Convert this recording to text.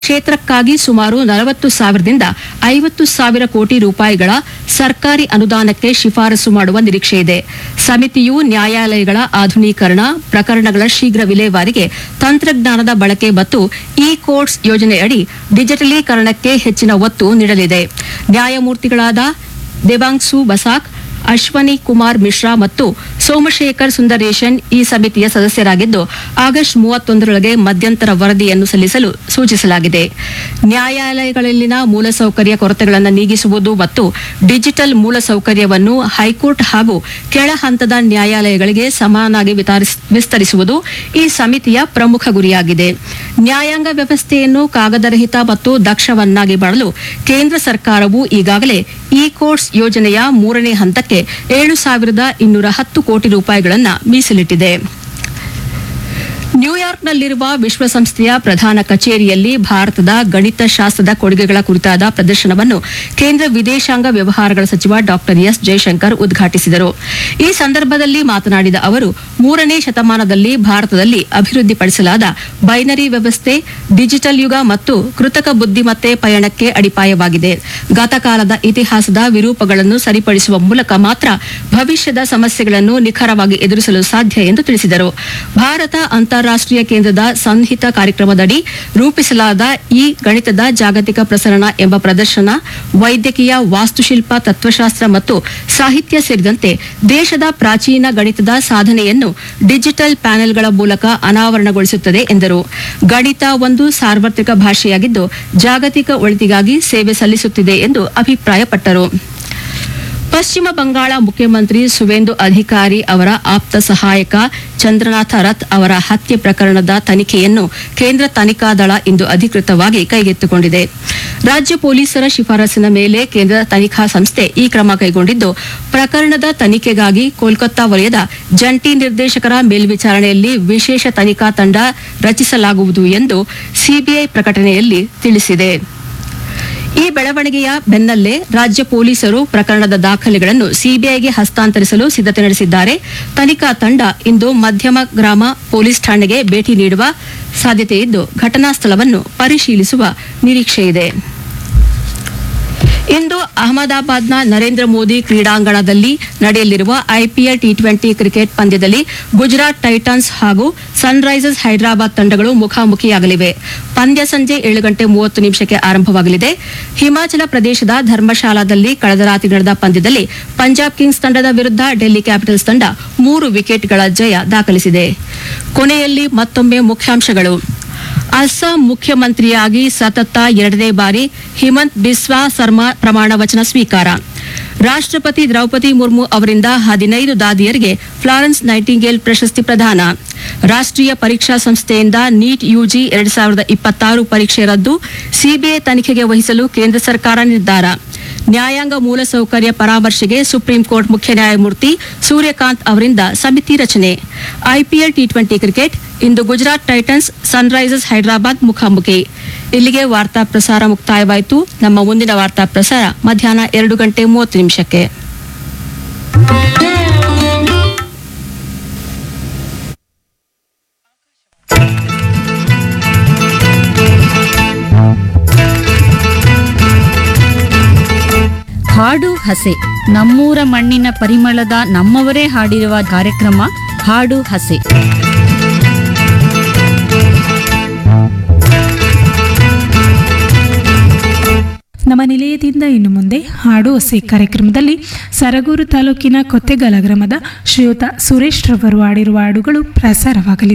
ಕ್ಷೇತ್ರಕ್ಕಾಗಿ ಸುಮಾರು ನಲವತ್ತು ಸಾವಿರದಿಂದ ಐವತ್ತು ಸಾವಿರ ಕೋಟಿ ರೂಪಾಯಿಗಳ ಸರ್ಕಾರಿ ಅನುದಾನಕ್ಕೆ ಶಿಫಾರಸು ಮಾಡುವ ನಿರೀಕ್ಷೆ ಇದೆ ಸಮಿತಿಯು ನ್ಯಾಯಾಲಯಗಳ ಆಧುನೀಕರಣ ಪ್ರಕರಣಗಳ ಶೀಘ್ರ ವಿಲೇವಾರಿಗೆ ತಂತ್ರಜ್ಞಾನದ ಬಳಕೆ ಮತ್ತು ಇ ಕೋರ್ಟ್ಸ್ ಯೋಜನೆಯಡಿ ಡಿಜಿಟಲೀಕರಣಕ್ಕೆ ಹೆಚ್ಚಿನ ಒತ್ತು ನೀಡಲಿದೆ ನ್ಯಾಯಮೂರ್ತಿಗಳಾದ ದೇವಾಂಗ್ಸು ಬಸಾಕ್ ಅಶ್ವನಿ ಕುಮಾರ್ ಮಿಶ್ರಾ ಮತ್ತು ಸೋಮಶೇಖರ್ ಸುಂದರೇಶನ್ ಈ ಸಮಿತಿಯ ಸದಸ್ಯರಾಗಿದ್ದು ಆಗಸ್ಟ್ ಮೂವತ್ತೊಂದರೊಳಗೆ ಮಧ್ಯಂತರ ವರದಿಯನ್ನು ಸಲ್ಲಿಸಲು ಸೂಚಿಸಲಾಗಿದೆ ನ್ಯಾಯಾಲಯಗಳಲ್ಲಿನ ಮೂಲಸೌಕರ್ಯ ಕೊರತೆಗಳನ್ನು ನೀಗಿಸುವುದು ಮತ್ತು ಡಿಜಿಟಲ್ ಮೂಲಸೌಕರ್ಯವನ್ನು ಹೈಕೋರ್ಟ್ ಹಾಗೂ ಕೆಳ ಹಂತದ ನ್ಯಾಯಾಲಯಗಳಿಗೆ ಸಮಾನಾಗಿ ವಿತರಿಸ್- ವಿಸ್ತರಿಸುವುದು ಈ ಸಮಿತಿಯ ಪ್ರಮುಖ ಗುರಿಯಾಗಿದೆ ನ್ಯಾಯಾಂಗ ವ್ಯವಸ್ಥೆಯನ್ನು ಕಾಗದರಹಿತ ಮತ್ತು ದಕ್ಷವನ್ನಾಗಿ ಮಾಡಲು ಕೇಂದ್ರ ಸರ್ಕಾರವು ಈಗಾಗಲೇ ಇ ಕೋರ್ಟ್ಸ್ ಯೋಜನೆಯ ಮೂರನೇ ಹಂತಕ್ಕೆ ಏಳು ಸಾವಿರದ ಇನ್ನೂರ ಹತ್ತು ಕೋಟಿ ರೂಪಾಯಿಗಳನ್ನು ಮೀಸಲಿಟ್ಟಿದೆ ನ್ಯೂಯಾರ್ಕ್ನಲ್ಲಿರುವ ವಿಶ್ವಸಂಸ್ಥೆಯ ಪ್ರಧಾನ ಕಚೇರಿಯಲ್ಲಿ ಭಾರತದ ಗಣಿತ ಶಾಸ್ತ್ರದ ಕೊಡುಗೆಗಳ ಕುರಿತಾದ ಪ್ರದರ್ಶನವನ್ನು ಕೇಂದ್ರ ವಿದೇಶಾಂಗ ವ್ಯವಹಾರಗಳ ಸಚಿವ ಡಾ ಎಸ್ ಜಯಶಂಕರ್ ಉದ್ಘಾಟಿಸಿದರು ಈ ಸಂದರ್ಭದಲ್ಲಿ ಮಾತನಾಡಿದ ಅವರು ಮೂರನೇ ಶತಮಾನದಲ್ಲಿ ಭಾರತದಲ್ಲಿ ಅಭಿವೃದ್ಧಿಪಡಿಸಲಾದ ಬೈನರಿ ವ್ಯವಸ್ಥೆ ಡಿಜಿಟಲ್ ಯುಗ ಮತ್ತು ಕೃತಕ ಬುದ್ಧಿಮತ್ತೆ ಪಯಣಕ್ಕೆ ಅಡಿಪಾಯವಾಗಿದೆ ಗತಕಾಲದ ಇತಿಹಾಸದ ವಿರೂಪಗಳನ್ನು ಸರಿಪಡಿಸುವ ಮೂಲಕ ಮಾತ್ರ ಭವಿಷ್ಯದ ಸಮಸ್ಯೆಗಳನ್ನು ನಿಖರವಾಗಿ ಎದುರಿಸಲು ಸಾಧ್ಯ ಎಂದು ತಿಳಿಸಿದರು ಭಾರತ ಅಂತಾರಾಷ್ಟೀಯ ಕೇಂದ್ರದ ಸಂಹಿತ ಕಾರ್ಯಕ್ರಮದಡಿ ರೂಪಿಸಲಾದ ಈ ಗಣಿತದ ಜಾಗತಿಕ ಪ್ರಸರಣ ಎಂಬ ಪ್ರದರ್ಶನ ವೈದ್ಯಕೀಯ ವಾಸ್ತುಶಿಲ್ಪ ತತ್ವಶಾಸ್ತ್ರ ಮತ್ತು ಸಾಹಿತ್ಯ ಸೇರಿದಂತೆ ದೇಶದ ಪ್ರಾಚೀನ ಗಣಿತದ ಸಾಧನೆಯನ್ನು ಡಿಜಿಟಲ್ ಪ್ಯಾನೆಲ್ಗಳ ಮೂಲಕ ಅನಾವರಣಗೊಳಿಸುತ್ತದೆ ಎಂದರು ಗಣಿತ ಒಂದು ಸಾರ್ವತ್ರಿಕ ಭಾಷೆಯಾಗಿದ್ದು ಜಾಗತಿಕ ಒಳಿತಿಗಾಗಿ ಸೇವೆ ಸಲ್ಲಿಸುತ್ತಿದೆ ಎಂದು ಅಭಿಪ್ರಾಯಪಟ್ಟರು ಪಶ್ಚಿಮ ಬಂಗಾಳ ಮುಖ್ಯಮಂತ್ರಿ ಸುವೇಂದು ಅಧಿಕಾರಿ ಅವರ ಆಪ್ತ ಸಹಾಯಕ ಚಂದ್ರನಾಥ ರಥ್ ಅವರ ಹತ್ಯೆ ಪ್ರಕರಣದ ತನಿಖೆಯನ್ನು ಕೇಂದ್ರ ತನಿಖಾ ದಳ ಇಂದು ಅಧಿಕೃತವಾಗಿ ಕೈಗೆತ್ತಿಕೊಂಡಿದೆ ರಾಜ್ಯ ಪೊಲೀಸರ ಶಿಫಾರಸಿನ ಮೇಲೆ ಕೇಂದ್ರ ತನಿಖಾ ಸಂಸ್ಥೆ ಈ ಕ್ರಮ ಕೈಗೊಂಡಿದ್ದು ಪ್ರಕರಣದ ತನಿಖೆಗಾಗಿ ಕೋಲ್ಕತ್ತಾ ವಲಯದ ಜಂಟಿ ನಿರ್ದೇಶಕರ ಮೇಲ್ವಿಚಾರಣೆಯಲ್ಲಿ ವಿಶೇಷ ತನಿಖಾ ತಂಡ ರಚಿಸಲಾಗುವುದು ಎಂದು ಸಿಬಿಐ ಪ್ರಕಟಣೆಯಲ್ಲಿ ತಿಳಿಸಿದೆ ಈ ಬೆಳವಣಿಗೆಯ ಬೆನ್ನಲ್ಲೇ ರಾಜ್ಯ ಪೊಲೀಸರು ಪ್ರಕರಣದ ದಾಖಲೆಗಳನ್ನು ಸಿಬಿಐಗೆ ಹಸ್ತಾಂತರಿಸಲು ಸಿದ್ಧತೆ ನಡೆಸಿದ್ದಾರೆ ತನಿಖಾ ತಂಡ ಇಂದು ಮಧ್ಯಮ ಗ್ರಾಮ ಪೊಲೀಸ್ ಠಾಣೆಗೆ ಭೇಟಿ ನೀಡುವ ಸಾಧ್ಯತೆಯಿದ್ದು ಘಟನಾ ಸ್ಥಳವನ್ನು ಪರಿಶೀಲಿಸುವ ನಿರೀಕ್ಷೆಯಿದೆ ಇಂದು ಅಹಮದಾಬಾದ್ನ ನರೇಂದ್ರ ಮೋದಿ ಕ್ರೀಡಾಂಗಣದಲ್ಲಿ ನಡೆಯಲಿರುವ ಐಪಿಎಲ್ ಟಿ ಟ್ವೆಂಟಿ ಕ್ರಿಕೆಟ್ ಪಂದ್ಯದಲ್ಲಿ ಗುಜರಾತ್ ಟೈಟನ್ಸ್ ಹಾಗೂ ಸನ್ರೈಸರ್ಸ್ ಹೈದರಾಬಾದ್ ತಂಡಗಳು ಮುಖಾಮುಖಿಯಾಗಲಿವೆ ಪಂದ್ಯ ಸಂಜೆ ಏಳು ಗಂಟೆ ಮೂವತ್ತು ನಿಮಿಷಕ್ಕೆ ಆರಂಭವಾಗಲಿದೆ ಹಿಮಾಚಲ ಪ್ರದೇಶದ ಧರ್ಮಶಾಲಾದಲ್ಲಿ ಕಳೆದ ರಾತ್ರಿ ನಡೆದ ಪಂದ್ಯದಲ್ಲಿ ಪಂಜಾಬ್ ಕಿಂಗ್ಸ್ ತಂಡದ ವಿರುದ್ಧ ಡೆಲ್ಲಿ ಕ್ಯಾಪಿಟಲ್ಸ್ ತಂಡ ಮೂರು ವಿಕೆಟ್ಗಳ ಜಯ ದಾಖಲಿಸಿದೆ ಕೊನೆಯಲ್ಲಿ ಮತ್ತೊಮ್ಮೆ ಮುಖ್ಯಾಂಶಗಳು ಅಸ್ಸಾಂ ಮುಖ್ಯಮಂತ್ರಿಯಾಗಿ ಸತತ ಎರಡನೇ ಬಾರಿ ಹಿಮಂತ್ ಬಿಸ್ವಾ ಸರ್ಮಾ ಪ್ರಮಾಣ ವಚನ ಸ್ವೀಕಾರ ರಾಷ್ಟ್ರಪತಿ ದ್ರೌಪದಿ ಮುರ್ಮು ಅವರಿಂದ ಹದಿನೈದು ದಾದಿಯರಿಗೆ ಫ್ಲಾರೆನ್ಸ್ ನೈಟಿಂಗೇಲ್ ಪ್ರಶಸ್ತಿ ಪ್ರದಾನ ರಾಷ್ಟ್ರೀಯ ಪರೀಕ್ಷಾ ಸಂಸ್ಥೆಯಿಂದ ನೀಟ್ ಯುಜಿ ಎರಡ್ ಸಾವಿರದ ಇಪ್ಪತ್ತಾರು ಪರೀಕ್ಷೆ ರದ್ದು ಸಿಬಿಐ ತನಿಖೆಗೆ ವಹಿಸಲು ಕೇಂದ್ರ ಸರ್ಕಾರ ನಿರ್ಧಾರ ನ್ಯಾಯಾಂಗ ಮೂಲಸೌಕರ್ಯ ಪರಾಮರ್ಶೆಗೆ ಸುಪ್ರೀಂ ಕೋರ್ಟ್ ಮುಖ್ಯ ನ್ಯಾಯಮೂರ್ತಿ ಸೂರ್ಯಕಾಂತ್ ಅವರಿಂದ ಸಮಿತಿ ರಚನೆ ಐಪಿಎಲ್ ಟಿ ಟ್ವೆಂಟಿ ಕ್ರಿಕೆಟ್ ಇಂದು ಗುಜರಾತ್ ಟೈಟನ್ಸ್ ಸನ್ರೈಸರ್ಸ್ ಹೈದರಾಬಾದ್ ಮುಖಾಮುಖಿ ಇಲ್ಲಿಗೆ ವಾರ್ತಾ ಪ್ರಸಾರ ಮುಕ್ತಾಯವಾಯಿತು ನಮ್ಮ ಮುಂದಿನ ವಾರ್ತಾ ಪ್ರಸಾರ ಮಧ್ಯಾಹ್ನ ಎರಡು ಗಂಟೆ ಮೂವತ್ತು ನಿಮಿಷಕ್ಕೆ ಹಾಡು ಹಸೆ ನಮ್ಮೂರ ಮಣ್ಣಿನ ಪರಿಮಳದ ನಮ್ಮವರೇ ಹಾಡಿರುವ ಕಾರ್ಯಕ್ರಮ ಹಾಡು ಹಸೆ ನಮ್ಮ ನಿಲಯದಿಂದ ಇನ್ನು ಮುಂದೆ ಹಾಡು ಹೊಸೆ ಕಾರ್ಯಕ್ರಮದಲ್ಲಿ ಸರಗೂರು ತಾಲೂಕಿನ ಕೊತ್ತೆಗಾಲ ಗ್ರಾಮದ ಶ್ರೀಯುತ ಸುರೇಶ್ ರವರು ಹಾಡಿರುವ ಹಾಡುಗಳು ಪ್ರಸಾರವಾಗಲಿದೆ